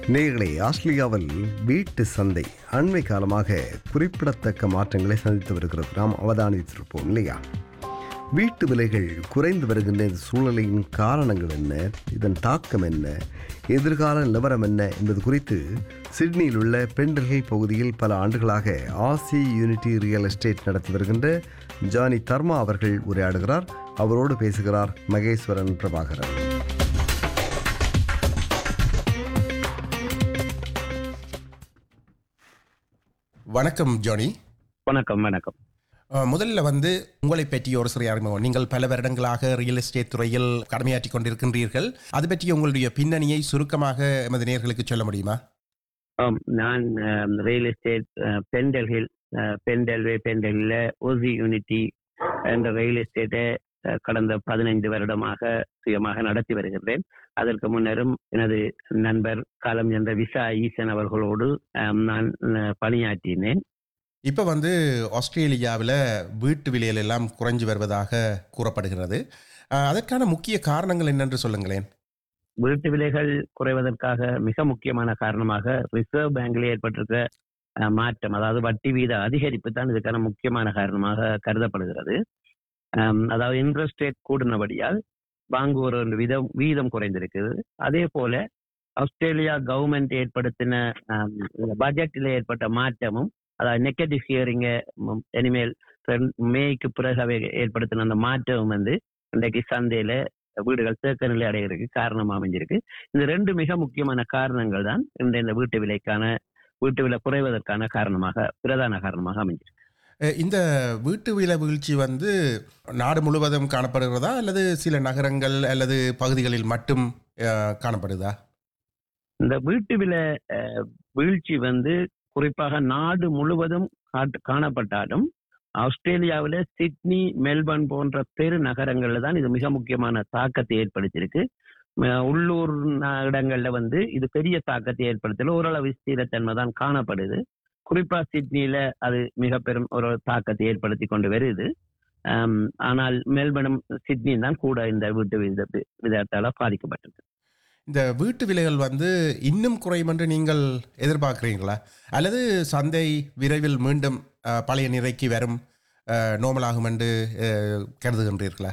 நேர்களே ஆஸ்திரேலியாவில் வீட்டு சந்தை அண்மை காலமாக குறிப்பிடத்தக்க மாற்றங்களை சந்தித்து வருகிறது நாம் அவதானித்திருப்போம் இல்லையா வீட்டு விலைகள் குறைந்து வருகின்ற இந்த சூழ்நிலையின் காரணங்கள் என்ன இதன் தாக்கம் என்ன எதிர்கால நிலவரம் என்ன என்பது குறித்து சிட்னியில் உள்ள பெண்டல்கை பகுதியில் பல ஆண்டுகளாக ஆசி யூனிட்டி ரியல் எஸ்டேட் நடத்தி வருகின்ற ஜானி தர்மா அவர்கள் உரையாடுகிறார் அவரோடு பேசுகிறார் மகேஸ்வரன் பிரபாகரன் வணக்கம் ஜானி வணக்கம் வணக்கம் அஹ், முதல்ல வந்து உங்களை பற்றி ஒரு சிறிய அறிமுகம் நீங்கள் பல வருடங்களாக ரியல் எஸ்டேட் துறையில் கடமையாற்றி கொண்டிருக்கின்றீர்கள் அது பற்றி உங்களுடைய பின்னணியை சுருக்கமாக எமது நேர்களுக்கு சொல்ல முடியுமா ஆம், நான் ரியல் எஸ்டேட் பெண்டல் ஹில் பெண்டல்வே பெண்டல்ல ஓசி யூனிட்டி என்ற ரியல் எஸ்டேட்டை அஹ், கடந்த பதினைந்து வருடமாக சுயமாக நடத்தி வருகின்றேன் அதற்கு முன்னரும் எனது நண்பர் காலம் என்ற விசா ஈசன் அவர்களோடு அஹ், நான் அஹ், பணியாற்றினேன் இப்போ வந்து ஆஸ்திரேலியாவில் வீட்டு விலைகள் எல்லாம் குறைஞ்சு வருவதாக கூறப்படுகிறது அஹ், அதற்கான முக்கிய காரணங்கள் என்னென்று சொல்லுங்களேன் வீட்டு விலைகள் குறைவதற்காக மிக முக்கியமான காரணமாக ரிசர்வ் பேங்க்ல ஏற்பட்டிருக்க அஹ், மாற்றம் அதாவது வட்டி வீத அதிகரிப்பு தான் இதுக்கான முக்கியமான காரணமாக கருதப்படுகிறது அம், அதாவது இன்ட்ரெஸ்ட் ரேட் கூடினபடியால் வாங்குவோர் ஒரு வீதம் வீதம் குறைந்திருக்குது அதே போல ஆஸ்திரேலியா கவர்மெண்ட் ஏற்படுத்தின பட்ஜெட்டில் ஏற்பட்ட மாற்றமும் அதாவது நெகட்டிவ் ஹியரிங்க இனிமேல் ரெண்டு- மேய்க்கு பிறகு அவை ஏற்படுத்தின அந்த மாற்றமும் வந்து இன்றைக்கு சந்தையில வீடுகள் தேக்க நிலை அடைகிறதுக்கு காரணமா அமைஞ்சிருக்கு இந்த ரெண்டு மிக முக்கியமான காரணங்கள் தான் இந்த இந்த வீட்டு விலைக்கான வீட்டு விலை குறைவதற்கான காரணமாக பிரதான காரணமாக அமைஞ்சிருக்கு அஹ், இந்த வீட்டு விலை வீழ்ச்சி வந்து நாடு முழுவதும் காணப்படுகிறதா அல்லது சில நகரங்கள் அல்லது பகுதிகளில் மட்டும் அஹ், காணப்படுதா இந்த வீட்டு விலை அஹ், வீழ்ச்சி வந்து குறிப்பாக நாடு முழுவதும் காட்டு- காணப்பட்டாலும் ஆஸ்திரேலியாவில் சிட்னி மெல்பர்ன் போன்ற பெரு நகரங்கள்ல தான் இது மிக முக்கியமான தாக்கத்தை ஏற்படுத்தியிருக்கு ம- உள்ளூர் ந- இடங்கள்ல வந்து இது பெரிய தாக்கத்தை ஏற்படுத்தல ஓரளவு ஸ்திரத்தன்மை தான் காணப்படுது குறிப்பா சிட்னியில அது மிக பெரும் ஒரு தாக்கத்தை ஏற்படுத்தி கொண்டு வருது ஆம், ஆனால் மெல்பர்னும் சிட்னியும் தான் கூட இந்த வீட்டு வித விதத்தால பாதிக்கப்பட்டது இந்த வீட்டு விலைகள் வந்து இன்னும் குறையும் என்று நீங்கள் எதிர்பார்க்குறீங்களா அல்லது சந்தை விரைவில் மீண்டும் அஹ், பழைய நிறைக்கு வரும் நோமலாகும் என்று அஹ், கருதுகின்றீர்களா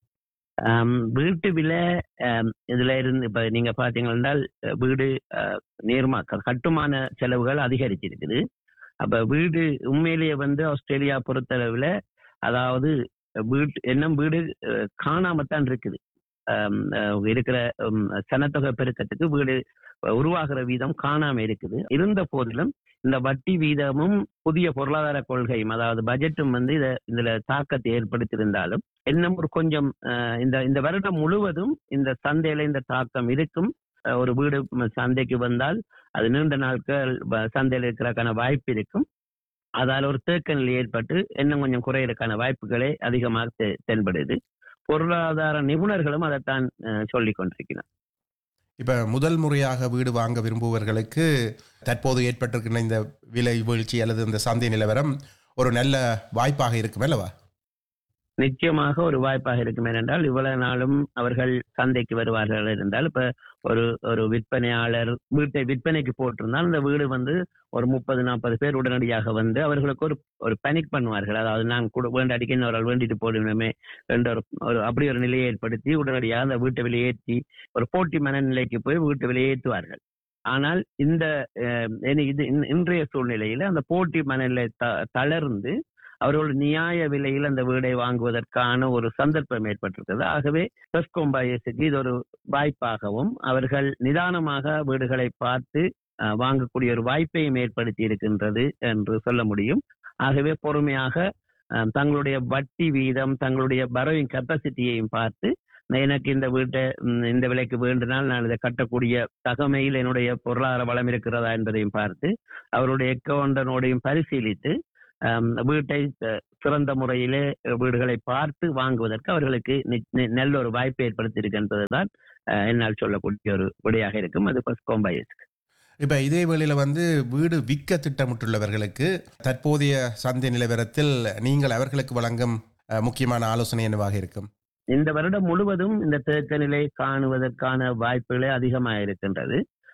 ஆம், வீட்டு விலை ஆம், இதுல இருந்து இப்ப நீங்க பாத்தீங்கன்னா அஹ், வீடு அஹ், நீர்மா க- கட்டுமான செலவுகள் அதிகரிச்சிருக்குது அப்ப வீடு உண்மையிலேயே வந்து ஆஸ்திரேலியா பொறுத்தளவுல அதாவது வீட்டு என்ன வீடு அஹ், காணாமத்தான் இருக்குது ஆம், அஹ், இருக்கிற உம், சனத்தொகை பெருக்கத்துக்கு வீடு உருவாகிற வீதம் காணாம இருக்குது இருந்த போதிலும் இந்த வட்டி வீதமும் புதிய பொருளாதார கொள்கையும் அதாவது பட்ஜெட்டும் வந்து இத இதுல தாக்கத்தை ஏற்படுத்தியிருந்தாலும் இன்னும் ஒரு கொஞ்சம் அஹ், இந்த இந்த வருடம் முழுவதும் இந்த சந்தையில இந்த தாக்கம் இருக்கும் அஹ், ஒரு வீடு ம- சந்தைக்கு வந்தால் அது நீண்ட நாட்கள் வ- சந்தையில இருக்கிறதுக்கான வாய்ப்பு இருக்கும் அதால ஒரு தேக்க நிலை ஏற்பட்டு இன்னும் கொஞ்சம் குறையறதுக்கான வாய்ப்புகளே அதிகமாக தெ- தென்படுது பொருளாதார நிபுணர்களும் அதைத்தான் அஹ், சொல்லிக் கொண்டிருக்கிறார் இப்போ முதல் முறையாக வீடு வாங்க விரும்புபவர்களுக்கு தற்போது ஏற்பட்டிருக்கின்ற இந்த விலை வீழ்ச்சி அல்லது இந்த சந்தை நிலவரம் ஒரு நல்ல வாய்ப்பாக இருக்கும் அல்லவா நிச்சயமாக ஒரு வாய்ப்பாக இருக்கும் ஏனென்றால் இவ்வளவு நாளும் அவர்கள் சந்தைக்கு வருவார்கள் இருந்தால் இப்ப ஒரு ஒரு விற்பனையாளர் வீட்டை விற்பனைக்கு போட்டிருந்தால் அந்த வீடு வந்து ஒரு முப்பது நாற்பது பேர் உடனடியாக வந்து அவர்களுக்கு ஒரு ஒரு பனிக் பண்ணுவார்கள் அதாவது நான் கூட வேண்டாடிக்கு இன்னொரு ஆள் வேண்டிட்டு போடுமே என்ற ஒரு ஒரு அப்படி ஒரு நிலையை ஏற்படுத்தி உடனடியாக அந்த வீட்டை விலை ஏற்றி ஒரு போட்டி மனநிலைக்கு போய் வீட்டு விலையை ஏற்றுவார்கள் ஆனால் இந்த அஹ், இனி இது இன்- இன்றைய சூழ்நிலையில அந்த போட்டி மனநிலை த- தளர்ந்து அவர்கள் நியாய விலையில் அந்த வீடை வாங்குவதற்கான ஒரு சந்தர்ப்பம் ஏற்பட்டிருக்கிறது ஆகவே டெஸ்கோம்பாயஸுக்கு இது ஒரு வாய்ப்பாகவும் அவர்கள் நிதானமாக வீடுகளை பார்த்து அஹ், வாங்கக்கூடிய ஒரு வாய்ப்பையும் ஏற்படுத்தி இருக்கின்றது என்று சொல்ல முடியும் ஆகவே பொறுமையாக அஹ், தங்களுடைய வட்டி வீதம் தங்களுடைய பரோவிங் கெப்பாசிட்டியையும் பார்த்து நான் எனக்கு இந்த வீட்டை ம், இந்த விலைக்கு வேண்டினால் நான் இதை கட்டக்கூடிய தகமையில் என்னுடைய பொருளாதார வளம் இருக்கிறதா என்பதையும் பார்த்து அவருடைய அக்கௌண்டனோடையும் பரிசீலித்து ஆம், வீட்டை அஹ், சிறந்த முறையிலே அஹ், வீடுகளை பார்த்து வாங்குவதற்கு அவர்களுக்கு நி- நி- நல்ல ஒரு வாய்ப்பு ஏற்படுத்தியிருக்கு என்பதுதான் அஹ், என்னால் சொல்லக்கூடிய ஒரு விடையாக இருக்கும் அது கோம்பாயஸ் இப்போ இதே வேளையில் வந்து வீடு விற்க திட்டமிட்டுள்ளவர்களுக்கு தற்போதைய சந்தை நிலவரத்தில் நீங்கள் அவர்களுக்கு வழங்கும் அஹ், முக்கியமான ஆலோசனை என்னவாக இருக்கும் இந்த வருடம் முழுவதும் இந்த தேக்க நிலை காணுவதற்கான வாய்ப்புகளே அதிகமாக இருக்கின்றது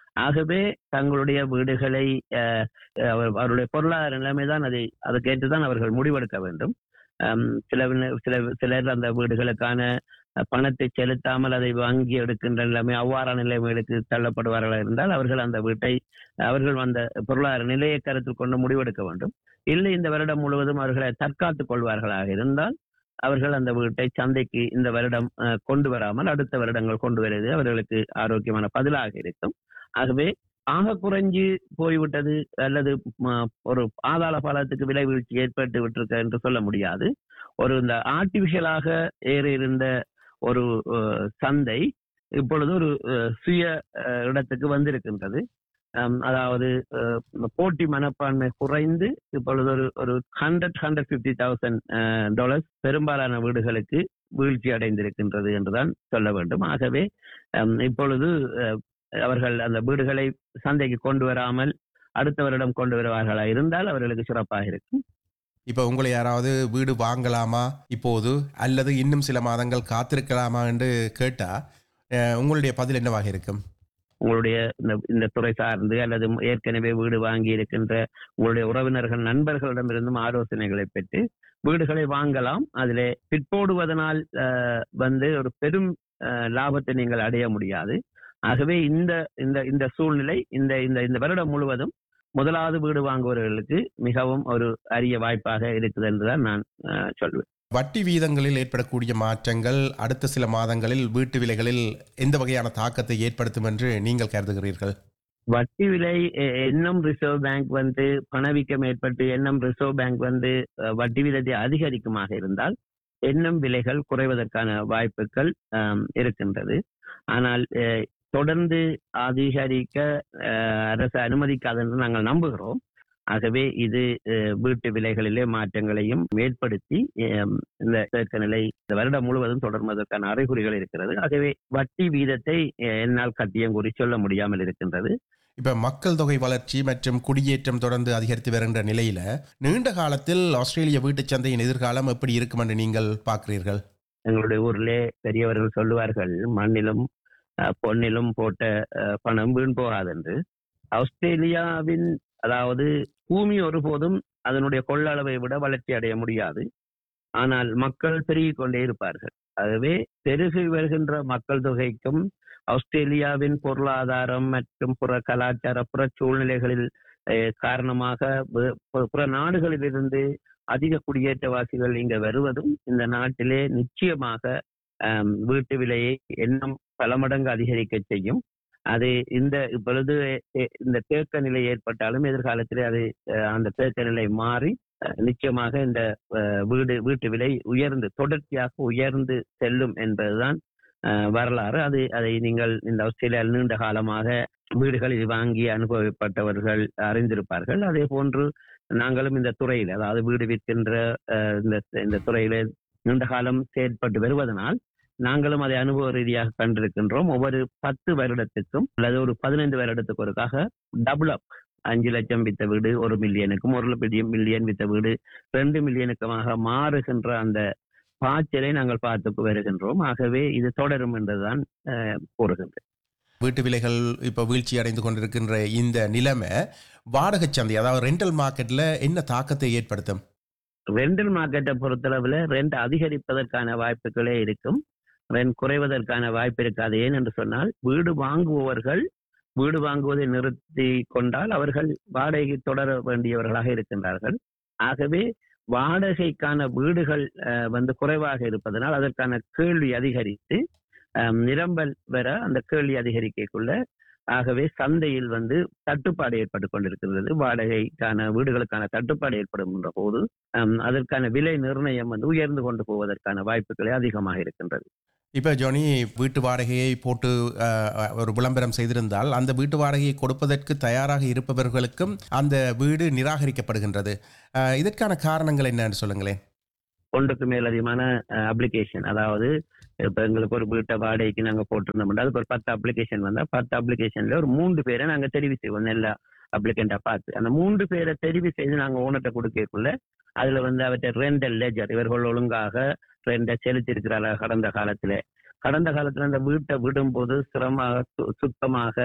ஆகவே தங்களுடைய வீடுகளை அஹ், அவர்- அவருடைய பொருளாதார நிலைமை தான் அதை அதுக்கேற்றுதான் அவர்கள் முடிவெடுக்க வேண்டும் அம், சில சில சிலர் அந்த வீடுகளுக்கான அஹ், பணத்தை செலுத்தாமல் அதை வாங்கி எடுக்கின்ற நிலைமை அவ்வாறான நிலைமைகளுக்கு தள்ளப்படுவார்களாக இருந்தால் அவர்கள் அந்த வீட்டை அவர்கள் அந்த பொருளாதார நிலையை கருத்தில் கொண்டு முடிவெடுக்க வேண்டும் இல்லை இந்த வருடம் முழுவதும் அவர்களை தற்காத்துக் கொள்வார்களாக இருந்தால் அவர்கள் அந்த வீட்டை சந்தைக்கு இந்த வருடம் அஹ், கொண்டு வராமல் அடுத்த வருடங்கள் கொண்டு வருவது அவர்களுக்கு ஆரோக்கியமான பதிலாக இருக்கும் ஆகவே ஆக குறைஞ்சு போய்விட்டது அல்லது ம, ஒரு ஆதாள பாலத்துக்கு விலை வீழ்ச்சி ஏற்பட்டு விட்டிருக்க என்று சொல்ல முடியாது ஒரு இந்த ஆர்டிபிஷியலாக ஏறி இருந்த ஒரு அஹ், சந்தை இப்பொழுது ஒரு அஹ், சுய அஹ், இடத்துக்கு வந்திருக்கின்றது அம், அதாவது அஹ், போட்டி மனப்பான்மை குறைந்து இப்பொழுது ஒரு ஒரு hundred hundred fifty thousand dollars பெரும்பாலான வீடுகளுக்கு வீழ்ச்சி அடைந்திருக்கின்றது என்றுதான் சொல்ல வேண்டும் ஆகவே அம், இப்பொழுது அஹ், அவர்கள் அந்த வீடுகளை சந்தைக்கு கொண்டு வராமல் அடுத்த வருடம் கொண்டு வருவார்களா இருந்தால் அவர்களுக்கு சிறப்பாக இருக்கும் இப்போ உங்களை யாராவது வீடு வாங்கலாமா இப்போது அல்லது இன்னும் சில மாதங்கள் காத்திருக்கலாமா என்று கேட்டா அஹ், உங்களுடைய பதில் என்னவாக இருக்கும் உங்களுடைய இந்த இந்த துறை சார்ந்து அல்லது ஏற்கனவே வீடு வாங்கி இருக்கின்ற உங்களுடைய உறவினர்கள் நண்பர்களிடமிருந்தும் ஆலோசனைகளை பெற்று வீடுகளை வாங்கலாம் அதிலே பிற்போடுவதனால் அஹ், வந்து ஒரு பெரும் அஹ், லாபத்தை நீங்கள் அடைய முடியாது ஆகவே இந்த இந்த இந்த சூழ்நிலை இந்த இந்த இந்த வருடம் முழுவதும் முதலாவது வீடு வாங்குபவர்களுக்கு மிகவும் ஒரு அரிய வாய்ப்பாக இருக்குது என்றுதான் நான் அஹ், சொல்வேன் வட்டி வீதங்களில் ஏற்படக்கூடிய மாற்றங்கள் அடுத்த சில மாதங்களில் வீட்டு விலைகளில் எந்த வகையான தாக்கத்தை ஏற்படுத்தும் என்று நீங்கள் கருதுகிறீர்கள் வட்டி விலை எ- இன்னும் ரிசர்வ் பேங்க் வந்து பணவீக்கம் ஏற்பட்டு இன்னும் ரிசர்வ் பேங்க் வந்து அஹ், வட்டி விதத்தை அதிகரிக்குமாக இருந்தால் இன்னும் விலைகள் குறைவதற்கான வாய்ப்புகள் ஆம், இருக்கின்றது ஆனால் அஹ், தொடர்ந்து அதிகரிக்க அஹ், அரசு அனுமதிக்காது என்று நாங்கள் நம்புகிறோம் ஆகவே இது அஹ், வீட்டு விலைகளிலே மாற்றங்களையும் ஏற்படுத்தி அஹ், இந்த தேக்க நிலை இந்த வருடம் முழுவதும் தொடர்வதற்கான அறிகுறிகள் இருக்கிறது ஆகவே வட்டி வீதத்தை அஹ், என்னால் கட்டியம் கூறி சொல்ல முடியாமல் இருக்கின்றது இப்ப மக்கள் தொகை வளர்ச்சி மற்றும் குடியேற்றம் தொடர்ந்து அதிகரித்து வருகின்ற நிலையில நீண்ட காலத்தில் ஆஸ்திரேலிய வீட்டுச் சந்தையின் எதிர்காலம் எப்படி இருக்கும் என்று நீங்கள் பார்க்கிறீர்கள் எங்களுடைய ஊரிலே பெரியவர்கள் சொல்லுவார்கள் மண்ணிலும் அஹ், பொன்னிலும் போட்ட அஹ், பணம் வீண் போகாதென்று ஆஸ்திரேலியாவின் அதாவது பூமி ஒருபோதும் அதனுடைய கொள்ளளவை விட வளர்ச்சி அடைய முடியாது ஆனால் மக்கள் பெருகிக் கொண்டே இருப்பார்கள் ஆகவே பெருகி வருகின்ற மக்கள் தொகைக்கும் ஆஸ்திரேலியாவின் பொருளாதாரம் மற்றும் புற கலாச்சார புற சூழ்நிலைகளில் அஹ், காரணமாக வே- பு- புற நாடுகளிலிருந்து அதிக குடியேற்றவாசிகள் இங்க வருவதும் இந்த நாட்டிலே நிச்சயமாக ஆம், வீட்டு விலையை இன்னும் பல மடங்கு அதிகரிக்க செய்யும் அது இந்த இப்பொழுது எ- இந்த தேக்க நிலை ஏற்பட்டாலும் எதிர்காலத்திலே அது அஹ், அந்த தேக்க நிலை மாறி அஹ், நிச்சயமாக இந்த அஹ், வீடு வீட்டு விலை உயர்ந்து தொடர்ச்சியாக உயர்ந்து செல்லும் என்பதுதான் அஹ், வரலாறு அது அதை நீங்கள் இந்த ஆஸ்திரேலியாவில் நீண்ட காலமாக வீடுகளில் வாங்கி அனுபவப்பட்டவர்கள் அறிந்திருப்பார்கள் அதே போன்று நாங்களும் இந்த துறையில் அதாவது வீடு விற்கின்ற அஹ், இந்த இந்த துறையில நீண்ட காலம் செயற்பட்டு வருவதனால் நாங்களும் அதை அனுபவ ரீதியாக கண்டிருக்கின்றோம் ஒவ்வொரு பத்து வருடத்துக்கும் அல்லது ஒரு பதினைந்து வருடத்துக்கு ஒருக்காக டபுள் அப் அஞ்சு லட்சம் வித்த வீடு ஒரு மில்லியனுக்கும் ஒரு மில்லியன் மில்லியன் வித்த வீடு ரெண்டு மில்லியனுக்குமாக மாறுகின்ற அந்த பாய்ச்சலை நாங்கள் பார்த்து வருகின்றோம் ஆகவே இது தொடரும் என்றுதான் அஹ், கூறுகின்றேன் வீட்டு விலைகள் இப்போ வீழ்ச்சி அடைந்து கொண்டிருக்கின்ற இந்த நிலைமை வாடகைச் சந்தை அதாவது ரெண்டல் மார்க்கெட்ல என்ன தாக்கத்தை ஏற்படுத்தும் ரெண்டல் மார்க்கெட்டை பொறுத்தளவுல ரெண்ட் அதிகரிப்பதற்கான வாய்ப்புகளே இருக்கும் ரெண்ட் குறைவதற்கான வாய்ப்பு இருக்காது ஏன் என்று சொன்னால் வீடு வாங்குபவர்கள் வீடு வாங்குவதை நிறுத்தி கொண்டால் அவர்கள் வாடகை தொடர வேண்டியவர்களாக இருக்கின்றார்கள் ஆகவே வாடகைக்கான வீடுகள் அஹ், வந்து குறைவாக இருப்பதனால் அதற்கான கேள்வி அதிகரித்து அஹ், நிரம்பல் வர அந்த கேள்வி அதிகரிக்கக்குள்ள ஆகவே சந்தையில் வந்து தட்டுப்பாடு ஏற்பட்டு கொண்டிருக்கிறது வாடகைக்கான வீடுகளுக்கான தட்டுப்பாடு ஏற்படுகின்ற போது ஹம், அதற்கான விலை நிர்ணயம் வந்து உயர்ந்து கொண்டு போவதற்கான வாய்ப்புகளே அதிகமாக இருக்கின்றது இப்போ ஜோனி வீட்டு வாடகையை போட்டு அஹ், ஒரு விளம்பரம் செய்திருந்தால் அந்த வீட்டு வாடகையை கொடுப்பதற்கு தயாராக இருப்பவர்களுக்கும் அந்த வீடு நிராகரிக்கப்படுகின்றது அஹ், இதற்கான காரணங்கள் என்னன்னு சொல்லுங்களேன் ஒன்றுக்கு மேலதிகமான அப்ளிகேஷன் அதாவது இப்ப எங்களுக்கு ஒரு வீட்டை வாடகைக்கு நாங்க போட்டிருந்தோம்னா அதுக்கு ஒரு பத்து அப்ளிகேஷன் வந்தா பத்து அப்ளிகேஷன்ல ஒரு மூன்று பேரை நாங்க தெரிவு செய்வோம் எல்லா அப்ளிகண்டா பார்த்து அந்த மூன்று பேரை தெரிவு செய்து நாங்க ஓனர்கிட்ட கொடுக்கக்குள்ள அதுல வந்து அவற்றை ரெண்டல் லெஜர் இவர்கள் ஒழுங்காக ரெண்டை செலுத்திருக்கிறார்கள் கடந்த காலத்துல கடந்த காலத்துல அந்த வீட்டை விடும்போது சிரமமாக சு- சுத்தமாக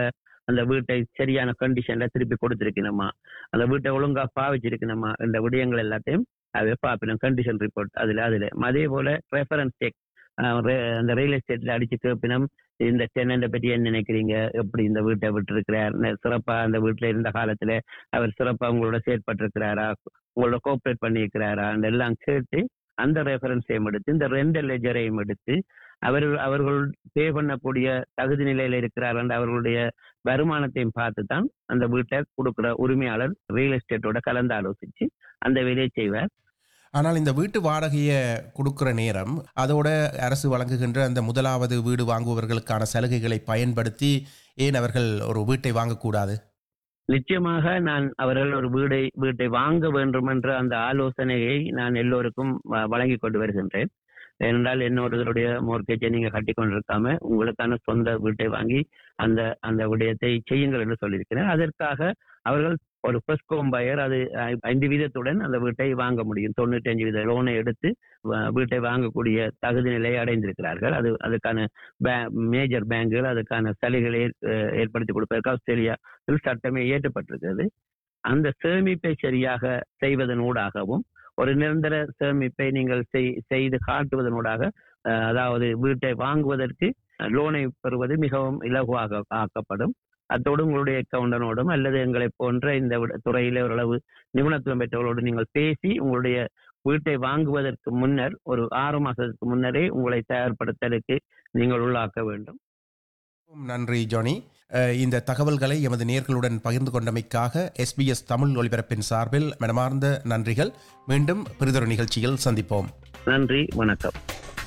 அந்த வீட்டை சரியான கண்டிஷன்ல திருப்பி கொடுத்திருக்கணுமா அந்த வீட்டை ஒழுங்கா பாவிச்சிருக்கணுமா இந்த விடயங்கள் எல்லாத்தையும் அதை பார்ப்பினோம் கண்டிஷன் ரிப்போர்ட் அதுல அதுல அதே போல ரெஃபரன்ஸ் செக் அந்த ரியல் எஸ்டேட்ல அடிச்சு கேப்பினம் இந்த டெனண்ட பற்றி என்ன நினைக்கிறீங்க எப்படி இந்த வீட்டை விட்டுருக்கிறார் ந- சிறப்பா அந்த வீட்டுல இருந்த காலத்துல அவர் சிறப்பா உங்களோட செயற்பட்டிருக்கிறாரா உங்களோட கோஆப்ரேட் பண்ணியிருக்கிறாரா அந்த எல்லாம் கேட்டு அந்த ரெஃபரன்ஸையும் எடுத்து இந்த ரெண்டு லெஜரையும் எடுத்து அவர்கள் அவர்கள் பே பண்ணக்கூடிய தகுதி நிலையில இருக்கிறார் என்ற அவர்களுடைய வருமானத்தையும் பார்த்து தான் அந்த வீட்டை கொடுக்குற உரிமையாளர் ரியல் எஸ்டேட்டோட கலந்து ஆலோசிச்சு அந்த வேலையை செய்வார் ஆனால் இந்த வீட்டு வாடகையை கொடுக்குற நேரம் அதோட அரசு வழங்குகின்ற அந்த முதலாவது வீடு வாங்குபவர்களுக்கான சலுகைகளை பயன்படுத்தி ஏன் அவர்கள் ஒரு வீட்டை வாங்கக்கூடாது நிச்சயமாக நான் அவர்கள் ஒரு வீடை வீட்டை வாங்க வேண்டும் என்ற அந்த ஆலோசனையை நான் எல்லோருக்கும் வ- வழங்கி கொண்டு வருகின்றேன் ஏனென்றால் என்னோடவருடைய மோர்கேஜை நீங்க கட்டி கொண்டிருக்காம உங்களுக்கான சொந்த வீட்டை வாங்கி அந்த அந்த விடயத்தை செய்யுங்கள் என்று சொல்லியிருக்கிறேன் அதற்காக அவர்கள் ஒரு ஃபர்ஸ்ட் ஹோம் பையர் அது ஐ- ஐந்து வீதத்துடன் அந்த வீட்டை வாங்க முடியும் தொண்ணூற்றி அஞ்சு வீத லோனை எடுத்து வ- வீட்டை வாங்கக்கூடிய தகுதி நிலையை அடைந்திருக்கிறார்கள் அது அதுக்கான மேஜர் பேங்குகள் அதுக்கான சலுகைகளை ஏற்- ஏற்படுத்தி கொடுப்பதற்கு ஆஸ்திரேலியா இதில் சட்டமே இயற்றப்பட்டிருக்கிறது அந்த சேமிப்பை சரியாக செய்வதனூடாகவும் ஒரு நிரந்தர சேமிப்பை நீங்கள் செய்- செய்து காட்டுவதனூடாக அஹ், அதாவது வீட்டை வாங்குவதற்கு லோனை பெறுவது மிகவும் இலகுவாக ஆக்கப்படும் அத்தோடு உங்களுடைய அக்கௌண்டனோடும் அல்லது எங்களை போன்ற இந்த விட- துறையிலே ஓரளவு நிபுணத்துவம் பெற்றவர்களோடு நீங்கள் பேசி உங்களுடைய வீட்டை வாங்குவதற்கு முன்னர் ஒரு ஆறு மாசத்துக்கு முன்னரே உங்களை தயார்படுத்தலுக்கு நீங்கள் உள்ளாக்க வேண்டும் நன்றி ஜானி அஹ், இந்த தகவல்களை எமது நேர்களுடன் பகிர்ந்து கொண்டமைக்காக எஸ்பிஎஸ் தமிழ் ஒலிபரப்பின் சார்பில் மனமார்ந்த நன்றிகள் மீண்டும் பிறிதொரு நிகழ்ச்சியில் சந்திப்போம் நன்றி வணக்கம்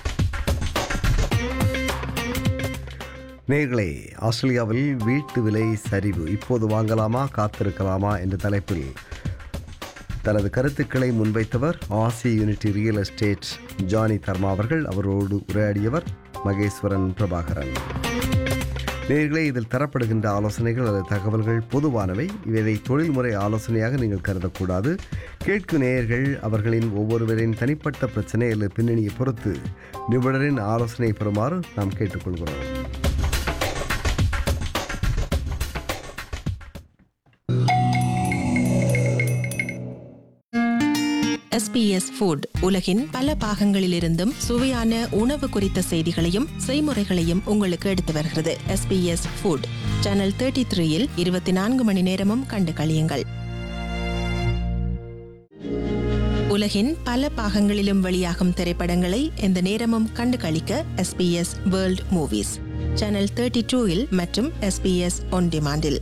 நேர்களே ஆஸ்திரேலியாவில் வீட்டு விலை சரிவு இப்போது வாங்கலாமா காத்திருக்கலாமா என்ற தலைப்பில் தனது கருத்துக்களை முன்வைத்தவர் Aussie unity real estate Johnny Dharma அவர்கள் அவரோடு உரையாடியவர் மகேஸ்வரன் பிரபாகரன் நேர்களே இதில் தரப்படுகின்ற ஆலோசனைகள் அல்லது தகவல்கள் பொதுவானவை இவை தொழில்முறை ஆலோசனையாக நீங்கள் கருதக்கூடாது கேட்கும் நேயர்கள் அவர்களின் ஒவ்வொருவரின் தனிப்பட்ட பிரச்சனை அல்லது பின்னணியை பொறுத்து நிபுணரின் ஆலோசனை பெறுமாறு நாம் கேட்டுக்கொள்கிறோம் எஸ்பிஎஸ் ஃபுட் உலகின் பல பாகங்களிலிருந்தும் சுவையான உணவு குறித்த செய்திகளையும் செய்முறைகளையும் உங்களுக்கு எடுத்து வருகிறது எஸ்பிஎஸ் ஃபுட் சேனல் தேர்ட்டி த்ரீயில் இருபத்தி நான்கு மணி நேரமும் கண்டு களியுங்கள் உலகின் பல பாகங்களிலும் வெளியாகும் திரைப்படங்களை எந்த நேரமும் கண்டு களிக்க SBS world movies channel thirty டூவில் மற்றும் எஸ்பிஎஸ் ஒன் டிமாண்டில்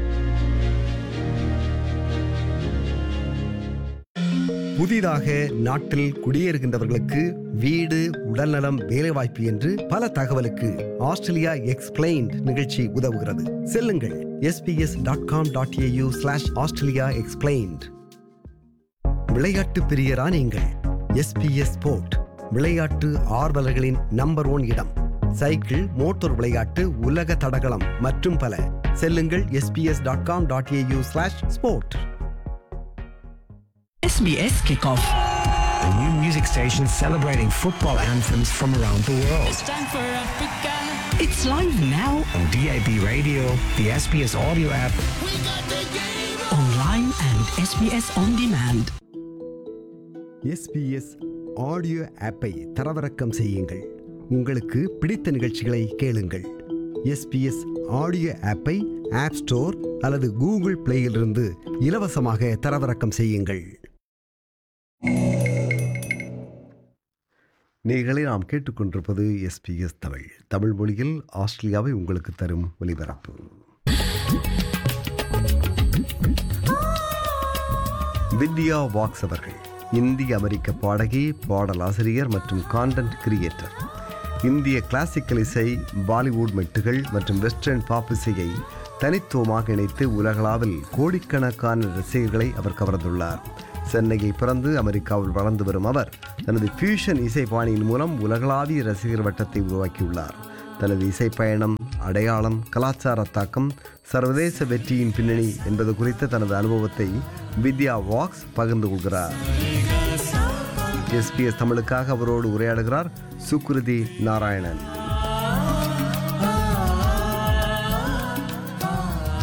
புதிதாக நாட்டில் குடியேறுகின்றவர்களுக்கு வீடு உடல்நலம் வேலைவாய்ப்பு என்று பல தகவலுக்கு ஆஸ்திரேலியா எக்ஸ்பிளைன்ட் நிகழ்ச்சி உதவுகிறது செல்லுங்கள் SBS dot com dot AU slash Australia explained விளையாட்டு பிரியரா நீங்கள் எஸ்பிஎஸ் ஸ்போர்ட் விளையாட்டு ஆர்வலர்களின் நம்பர் ஒன் இடம் சைக்கிள் மோட்டார் விளையாட்டு உலக தடகளம் மற்றும் பல செல்லுங்கள் SBS dot com dot AU slash sport SBS Kickoff. A new music station celebrating football anthems from around the world. Time for Africa. It's live now On DAB radio, the SBS audio app, online and SBS on demand. SBS audio ஆப்பை தரவிறக்கம் செய்யுங்கள் உங்களுக்கு பிடித்த நிகழ்ச்சிகளை கேளுங்கள் SBS audio ஆப்பை app store அல்லது Google பிளேயிலிருந்து இலவசமாக தரவிறக்கம் செய்யுங்கள் நீங்களே நாம் கேட்டுக்கொண்டிருப்பது எஸ்பிஎஸ் தமிழ் தமிழ் மொழியில் ஆஸ்திரேலியாவை உங்களுக்கு தரும் ஒலிபரப்பு வித்யா வாக்ஸ் அவர்கள் இந்திய அமெரிக்க பாடகி பாடலாசிரியர் மற்றும் கான்டென்ட் கிரியேட்டர் இந்திய கிளாசிக்கல் இசை பாலிவுட் மெட்டுகள் மற்றும் வெஸ்டர்ன் பாப் இசையை தனித்துவமாக இணைத்து உலகளாவில் கோடிக்கணக்கான ரசிகர்களை அவர் கவர்ந்துள்ளார் சென்னையில் பிறந்து அமெரிக்காவில் வளர்ந்து வரும் அவர் தனது ஃபியூஷன் இசை பாணியின் மூலம் உலகளாவிய ரசிகர் வட்டத்தை உருவாக்கியுள்ளார் தனது இசை பயணம் அடையாளம் கலாச்சார தாக்கம் சர்வதேச வெற்றியின் பின்னணி என்பது குறித்த தனது அனுபவத்தை வித்யா வாக்ஸ் பகிர்ந்து கொள்கிறார் எஸ்பிஎஸ் தமிழுக்காக அவரோடு உரையாடுகிறார் சுக்ருதி நாராயணன்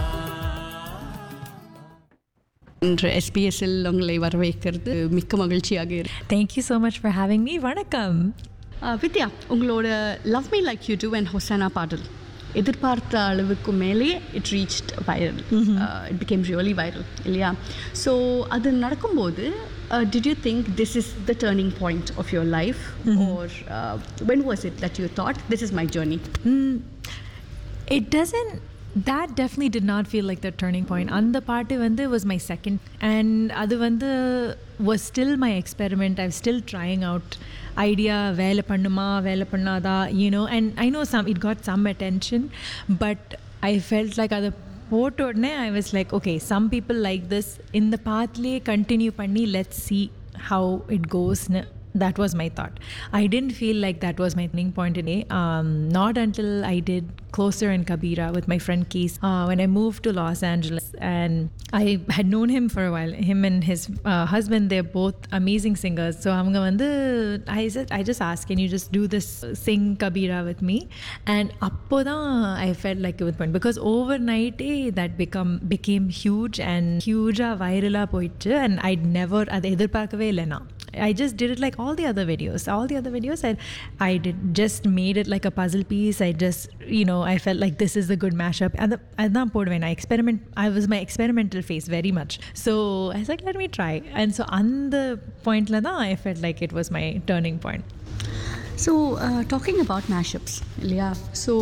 இன்று எஸ்பிஎஸ்ஸில் உங்களை வரவேற்கிறது மிக்க மகிழ்ச்சியாக இருக்கு Thank you so much for having me. Vanakkam. Uh, Vidya உங்களோட love me like you do and Hosanna பாடல் எதிர்பார்த்த அளவுக்கு மேலே it reached viral it became really viral இல்லையா ஸோ அது நடக்கும்போது did you think this is the turning point of your life or when was it that you thought this is my journey It doesn't. That definitely did not feel like the turning point. அந்த பாட்டு வந்து was my second and அது வந்து was still my experiment. I was still trying out idea வேலை பண்ணுமா வேலை பண்ணாதா you know and I know some it got some attention but I felt like அது போட்ட உடனே I was like okay some people like this இந்த பாத்லேயே continue பண்ணி let's see how it goesன்னு that was my thought. I didn't feel like that was my turning point in A. Um, not until I did Closer and Kabira with my friend Keith uh, when I moved to Los Angeles. And I had known him for a while. Him and his uh, husband, they're both amazing singers. So I'm going to, I said, I just asked, can you just do this, sing Kabira with me? And அப்போதான் I felt like it was point because overnight eh, that become became huge and huge viral போயிடுச்சு and I'd never அதை எதிர்பார்க்கவே இல்லை நான் I just did it like all the other videos. All the other videos, I, I did just made it like a puzzle piece. I just, you know, I felt like this is a good mashup. And அதான் போடுவேன் I experiment. I was my experimental phase very much. So I was like, let me try. And so அந்த pointல தான் I felt like it was my turning point. So talking about mashups இல்லையா so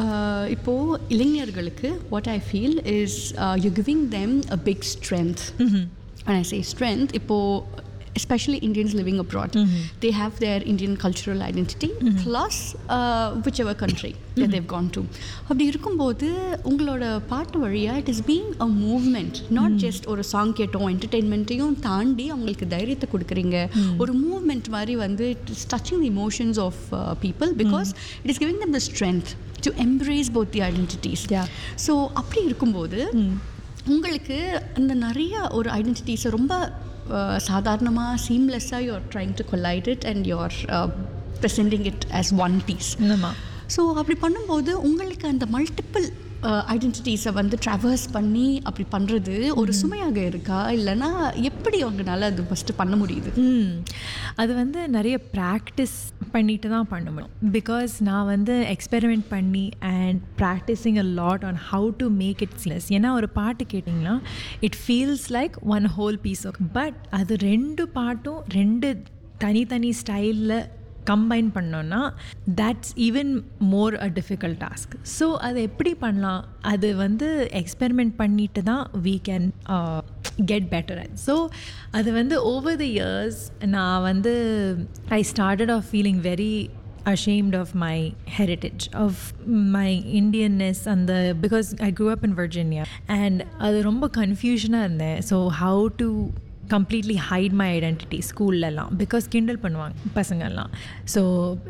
இப்போது இளைஞர்களுக்கு what I feel is you giving them a big strength and I say strength இப்போது especially Indians living abroad. They have their Indian cultural identity plus uh, whichever country that they've gone to. அப்படி இருக்கும்போது உங்களோட பாட்டு வழியாக it is being a movement not just ஒரு song கேட்டோம் என்டர்டெயின்மெண்ட்டையும் தாண்டி அவங்களுக்கு தைரியத்தை கொடுக்குறீங்க ஒரு மூவ்மெண்ட் மாதிரி வந்து it is touching the emotions of people because it is giving them the strength to embrace both the identities so அப்படி இருக்கும்போது உங்களுக்கு அந்த நிறைய ஒரு ஐடென்டிட்டிஸை ரொம்ப சாதாரணமாக சீம்லெஸ்ஸாக you're trying to collide it and you're presenting it as one piece so அப்படி பண்ணும்போது உங்களுக்கு அந்த மல்டிபிள் ஐடென்டிட்டிஸை வந்து ட்ராவர்ஸ் பண்ணி அப்படி பண்ணுறது ஒரு சுமையாக இருக்கா இல்லைன்னா எப்படி அவங்களால அது ஃபஸ்ட்டு பண்ண முடியுது அது வந்து நிறைய ப்ராக்டிஸ் பண்ணிட்டு தான் பண்ண முடியும் பிகாஸ் நான் வந்து எக்ஸ்பெரிமெண்ட் பண்ணி and practising a lot on how to make it seamless ஏன்னா ஒரு பாட்டு கேட்டிங்கன்னா it feels like one whole piece of but அது ரெண்டு பாட்டும் ரெண்டு தனித்தனி ஸ்டைலில் கம்பைன் பண்ணோன்னா that's even more a difficult task so அதை எப்படி பண்ணலாம் அது வந்து எக்ஸ்பெரிமெண்ட் பண்ணிட்டு தான் we can get better at so அது வந்து ஓவர் த இயர்ஸ் நான் வந்து I started off feeling very ashamed of my heritage, of my Indianness, and the because I grew up in Virginia, and அது ரொம்ப கன்ஃபியூஷனாக இருந்தேன் so how to completely hide my identity ஸ்கூல்லலாம் because கிண்டல் பண்ணுவாங்க பசங்கள்லாம் ஸோ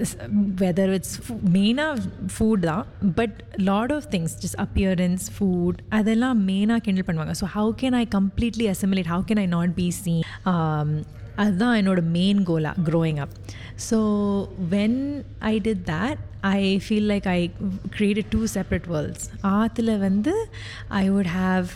வெதர் இட்ஸ் மெயினாக food தான் but lot of things just appearance food அதெல்லாம் மெயினாக கிண்டல் பண்ணுவாங்க so how can I completely assimilate how can I not be seen அதுதான் என்னோட மெயின் கோலாக growing up so when I did that I feel like I created two separate worlds ஆற்றுல வந்து I would have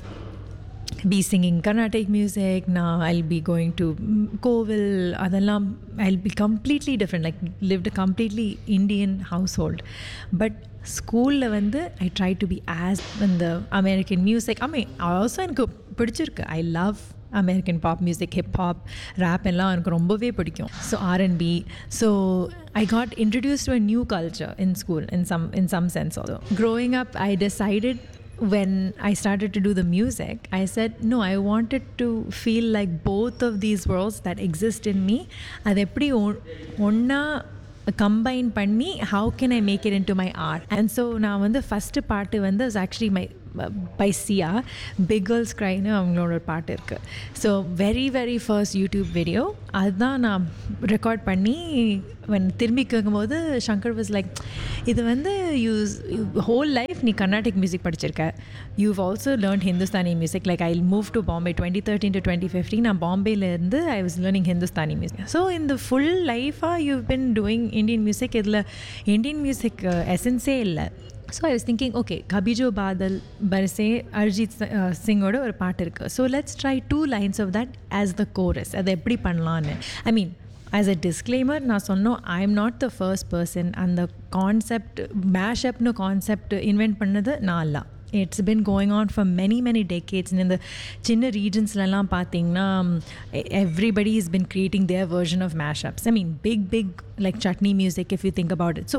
be singing Carnatic music. Now I'll be going to Kovil. Adallam, I'll be completely different. Like lived a completely Indian household. But ஸ்கூலில் வந்து I try to be as இந்த American music I mean also எனக்கு பிடிச்சிருக்கு I love American pop music hip hop rap எல்லாம் எனக்கு ரொம்பவே பிடிக்கும் so R and B so I got introduce to a new culture in school in some in some sense also growing up I decided when I started to do the music, I said, no, I wanted to feel like both of these worlds that exist in me. அது எப்படி ஒன்றா combine பண்ணி how can I make it into my art and so நான் வந்து first பாட்டு வந்து is actually my by Sia big girls க்ரைன்னு அவங்களோட ஒரு பாட்டு இருக்குது so very very first YouTube video அதுதான் நான் ரெக்கார்ட் பண்ணி when திரும்பி கேட்கும்போது சங்கர் வாஸ் லைக் இது வந்து யூஸ் ஹோல் லைஃப் நீ கர்நாடிக் மியூசிக் படிச்சிருக்க you've also learn Hindustani music like I move to Bombay twenty thirteen to twenty fifteen நான் பாம்பேலேருந்து I was learning Hindustani music so இந்த full லைஃபாக you been doing Indian music இதில் Indian music எசன்ஸே இல்லை so I was thinking okay கபிஜோ Badal per se Arijit C- அஹ் சிங்கோட ஒரு பாட்டு இருக்குது so let's try two lines of that as the chorus அதை எப்படி பண்ணலான்னு ஐ மீன் ஆஸ் அ டிஸ்க்ளைமர் நான் சொன்னோம் I am not the first person அந்த கான்செப்ட் மேஷப்னு கான்செப்ட் இன்வென்ட் பண்ணது நான் இல்லை it's been going on for many many decades இந்த சின்ன ரீஜன்ஸ்லலாம் பார்த்தீங்கன்னா everybody is been creating there version of mashups I mean big big like chutney music if you think about it so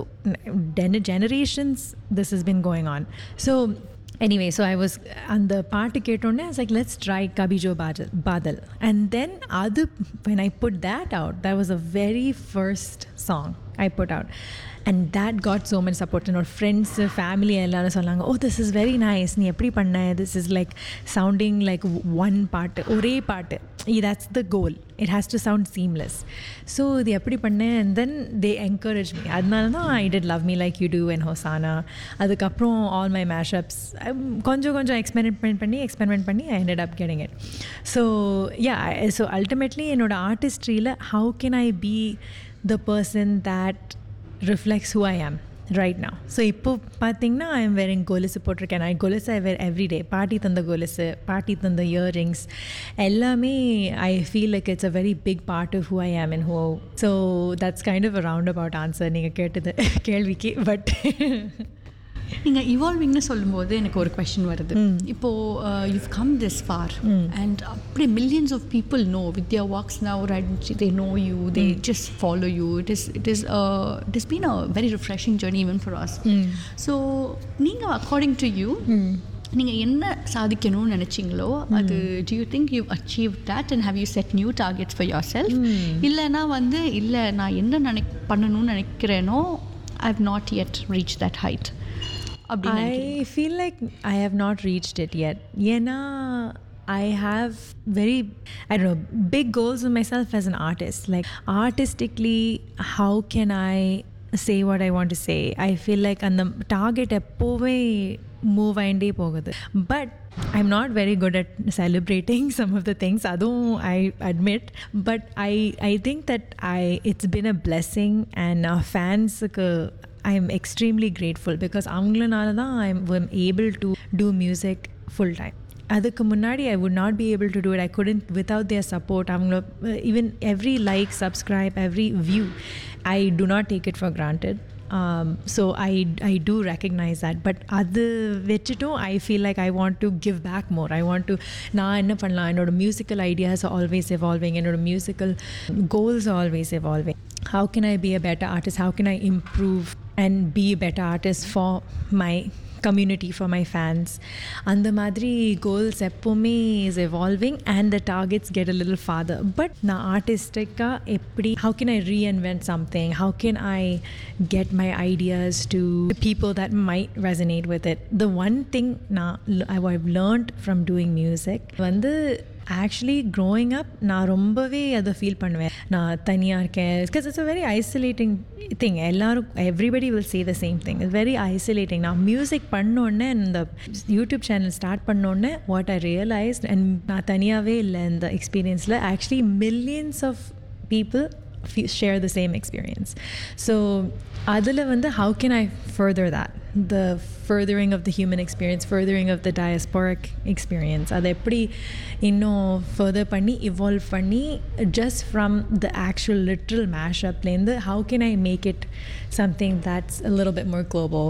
generations this is been going on so anyway so I was அந்த பாட்டு கேட்டோன்னே like let's try கபிஜோ Badal Badal and then அது when I put that out that was a very first song I put out and that got so much support என்னோட friends family எல்லாரும் சொன்னாங்க oh this is very nice நீ எப்படி பண்ண this is like sounding like one பாட்டு ஒரே பாட்டு that's the goal it has to sound seamless so இது எப்படி பண்ணேன் and then they encourage me அதனால தான் I did love me like you do and Hosanna அதுக்கப்புறம் ஆல் மை மேஷப்ஸ் கொஞ்சம் கொஞ்சம் எக்ஸ்பெரிமெண்ட் பண்ணி எக்ஸ்பெரிமெண்ட் பண்ணி I ended up getting it so yeah so ultimately என்னோட ஆர்டிஸ்ட்ரியில் how can I be the person that reflects who I am right now so இப்போ பார்த்தீங்கன்னா I am wearing கொலுசு போட்டிருக்கேன் நான் கொலுசு ஐ வேர் எவ்ரி டே பாட்டி தந்த கொலுசு பாட்டி தந்த இயரிங்ஸ் எல்லாமே I feel like it's a very big part of who I am and who so that's kind of round about answer நீங்கள் கேட்டது கேள்விக்கு பட் நீங்கள் இவால்விங்னு சொல்லும்போது எனக்கு ஒரு கொஷின் வருது இப்போது you've come this far and அப்படி millions of people know Vidya Vox now right they know you they just follow you it is it is it is been a very refreshing journey even for us so நீங்கள் according to you நீங்கள் என்ன சாதிக்கணும்னு நினச்சிங்களோ அது do you think you've achieved that and have you set new targets for yourself இல்லைன்னா வந்து இல்லை நான் என்ன நினை பண்ணணும்னு நினைக்கிறேனோ I have not yet reached that height அப்படின்னு நினைக்கிறீங்களா? I feel like I have not reached it yet. Yena, I have very, I don't know, big goals with myself as an artist. Like, artistically, how can I say what I want to say? I feel like அந்த target எப்போவே move ஆகிண்டே போகுது but I'm not very good at celebrating some of the things அதுவும் I admit but I I think that I it's been a blessing and ஃபேன்ஸுக்கு I am extremely grateful because அவங்களனால தான் I am able to do music full time அதுக்கு முன்னாடி I would not be able to do it I couldn't without their support அவங்கள even every like subscribe every view I do not take it for granted so I I do recognise that but அது வச்சுட்டும் I feel like I want to give back more I want to நான் என்ன பண்ணலாம் என்னோட musical ideas always evolving என்னோட musical goals always evolving how can I be a better artist? How can I improve and be a better artist for my community, for my fans? அந்த மாதிரி goals எப்போவுமே is evolving and the targets get a little farther but நான் ஆர்டிஸ்டிக்காக எப்படி how can I reinvent something how can I get my ideas to people that might resonate with it the one thing நான் I have learnt from doing music வந்து actually growing up நான் ரொம்பவே அதை ஃபீல் பண்ணுவேன் நான் தனியாக இருக்கேன் because it's a very isolating thing எல்லாரும் everybody will say the same thing it's very isolating நான் மியூசிக் பண்ணோன்னே இந்த யூடியூப் சேனல் ஸ்டார்ட் பண்ணோன்னே வாட் ஐ ரியலைஸ் அண்ட் நான் தனியாகவே இல்லை இந்த எக்ஸ்பீரியன்ஸில் actually millions of people share the same experience. So, அதில் வந்து how can I further that? The furthering of the human experience, furthering of the diasporic experience. அதை எப்படி இன்னும் further பண்ணி evolve பண்ணி just from the actual literal mashupலேருந்து how can I make it something that's a little bit more global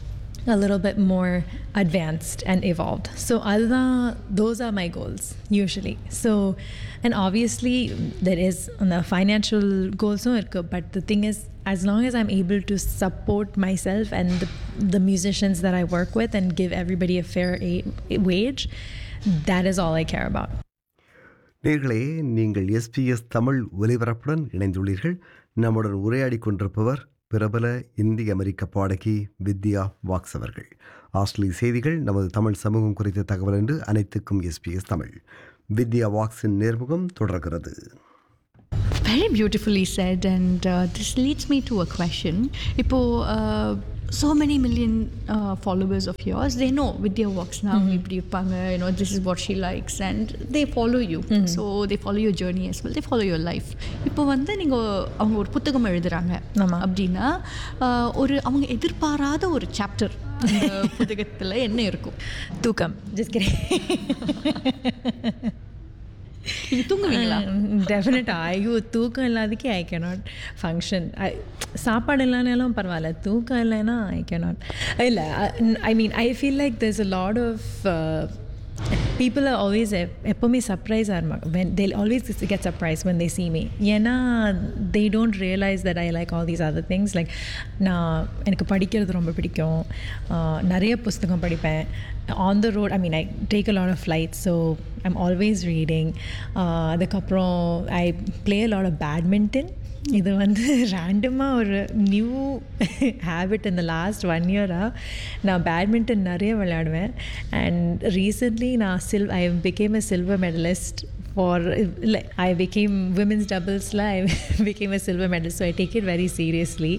a little bit more advanced and evolved. So other those are my goals usually. So and obviously there is on the financial goals no irukku, but the thing is as long as I'm able to support myself and the, the musicians that I work with and give everybody a fair a- wage, that is all I care about. நேர்களே நீங்கள் SBS Tamil ஒலிபரப்புடன் இணைந்துள்ளீர்கள் நம்முடன் உரையாடி கொண்டிருப்பவர் பிரபல இந்திய அமெரிக்க பாடகி வித்யா walks அவர்கள் ஆஸ்திரேலிய செய்திகள் நமது தமிழ் சமூகம் குறித்த தகவல் என்று அனைத்துக்கும் எஸ்பிஎஸ் தமிழ் வித்யா வாக்ஸின் நேர்முகம் தொடர்கிறது Very beautifully said, and uh, this leads me to a question. Ipo, uh, so many million uh, followers of yours, they know Vidya walks now, இப்படி இருப்பாங்க, you know, this is what she likes, and they follow you. So they follow your journey as well. They follow your life. இப்போ வந்து நீங்கள் அவங்க ஒரு புத்தகம் எழுதுறாங்க ஆமா. அப்படின்னா uh, ஒரு அவங்க எதிர்பாராத ஒரு சாப்டர் அந்த புத்தகத்தில் என்ன இருக்கும் தூக்கம் ஜஸ்ட் கிரே நீங்கள் தூங்குவீங்களா டெஃபினட்டா ஐயோ தூக்கம் இல்லாதக்கே ஐ கேனாட் ஃபங்க்ஷன் சாப்பாடு இல்லைனாலும் பரவாயில்ல தூக்கம் இல்லைன்னா ஐ கேனாட் இல்லை I mean I feel like there's a lot of uh, people are always எப்போவுமே சர்ப்ரைஸ் ஆகிருமாங்க when they always get surprised when they see me ஏன்னா they don't realize that I like all these other things like நான் எனக்கு படிக்கிறது ரொம்ப பிடிக்கும் uh, நிறைய புஸ்தகம் படிப்பேன் on the road I mean I take a lot of flight so I'm always reading அதுக்கப்புறம் I play a lot of badminton இது வந்து ரேண்டமாக ஒரு நியூ ஹேபிட் இந்த லாஸ்ட் ஒன் இயராக நான் பேட்மிண்டன் நிறைய விளையாடுவேன் அண்ட் ரீசெண்ட்லி நான் சில் I became a silver medallist for இல்லை ஐ பிகேம் விமென்ஸ் டபுள்ஸில் I became a silver medal so I take it very seriously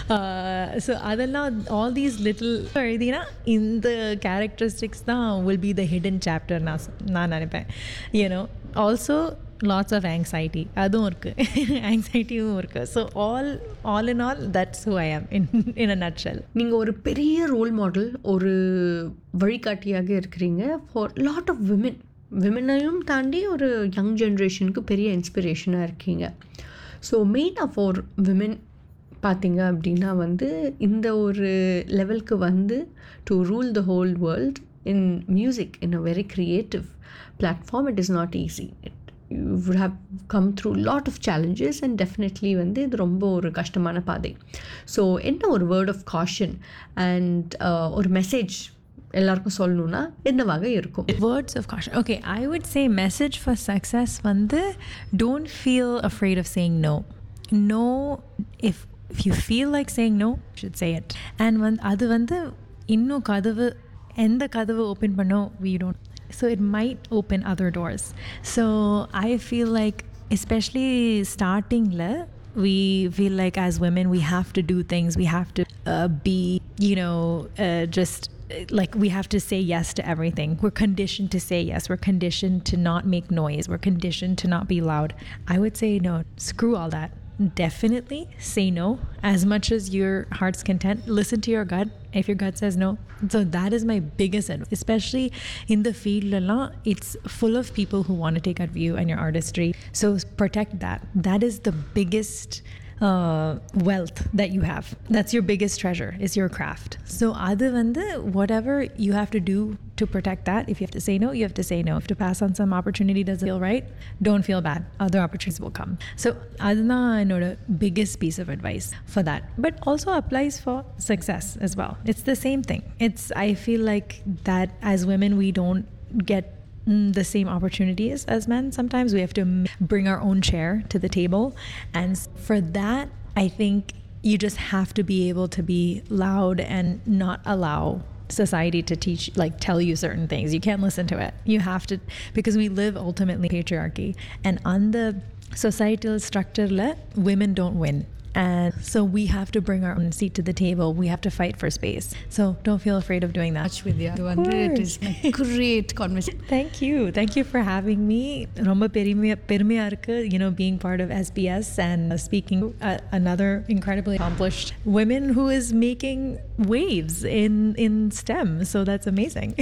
so அதெல்லாம் ஆல் தீஸ் லிட்டில் எழுதினா இந்த கேரக்டரிஸ்டிக்ஸ் தான் will be the hidden chapter நான் சொ- நான் நினைப்பேன் you know also lots of anxiety அதுவும் இருக்குது ஆங்ஸைட்டியும் இருக்குது so all all in all that's who I am in in a nutshell நீங்கள் ஒரு பெரிய ரோல் மாடல் ஒரு வழிகாட்டியாக இருக்கிறீங்க ஃபார் லாட் ஆஃப் விமென் விமெனையும் தாண்டி ஒரு யங் ஜென்ரேஷனுக்கு பெரிய இன்ஸ்பிரேஷனாக இருக்கீங்க ஸோ மெயினாக ஃபார் விமென் பார்த்தீங்க அப்படின்னா வந்து இந்த ஒரு லெவலுக்கு வந்து to rule the whole world in music in a very creative platform it is not easy it you would have come through lot of challenges and definitely வந்து இது ரொம்ப ஒரு கஷ்டமான பாதை ஸோ என்ன ஒரு வேர்ட் ஆஃப் காஷன் அண்ட் ஒரு message எல்லாருக்கும் சொல்லணும்னா என்னவாக இருக்கும் Words of caution. Okay, I would say message for success வந்து don't feel afraid of saying no. No, if if you feel like saying no, you should say it. And வந்து அது வந்து இன்னும் கதவு எந்த கதவு ஓப்பன் பண்ணோ we don't. So it might open other doors. So I feel like especially startingல we feel like as women we have to do things we have to uh, be you know uh, just uh, like we have to say yes to everything we're conditioned to say yes we're conditioned to not make noise we're conditioned to not be loud i would say no screw all that definitely say no as much as your heart's content listen to your gut if your gut says no so that is my biggest advice especially in the field lala, it's full of people who want to take out you and your artistry so protect that that is the biggest uh, wealth that you have. That's your biggest treasure is your craft. So other than the whatever you have to do to protect that, if you have to say no, you have to say no. If to pass on some opportunity doesn't feel right, don't feel bad. Other opportunities will come. So adana I know the biggest piece of advice for that. But also applies for success as well. It's the same thing. It's I feel like that as women we don't get mm, the same opportunities as men. Sometimes we have to m- bring our own chair to the table. And s- for that, I think you just have to be able to be loud and not allow society to teach like tell you certain things you can't listen to it you have to because we live ultimately patriarchy and on the societal structure le, women don't win and so we have to bring our own seat to the table we have to fight for space so don't feel afraid of doing that Vidya. இது வந்து it is a great conversation. Thank you. Thank you for having me. ரொம்ப பெருமையா பெருமையா இருக்கு, you know, being part of SBS and uh, speaking uh, another incredibly accomplished women who is making waves in in STEM. So that's amazing.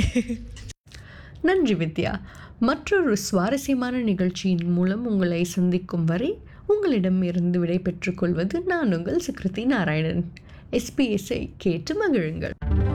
நன்றி வித்யா மற்றொரு சுவாரஸ்யமான நிகழ்ச்சியின் மூலம் உங்களை சந்திக்கும் வரை உங்களிடம் இருந்து விடை பெற்றுக்கொள்வது நான் உங்கள் சுக்ருதி நாராயணன் எஸ்பிஎஸ்ஐ கேட்டு மகிழுங்கள்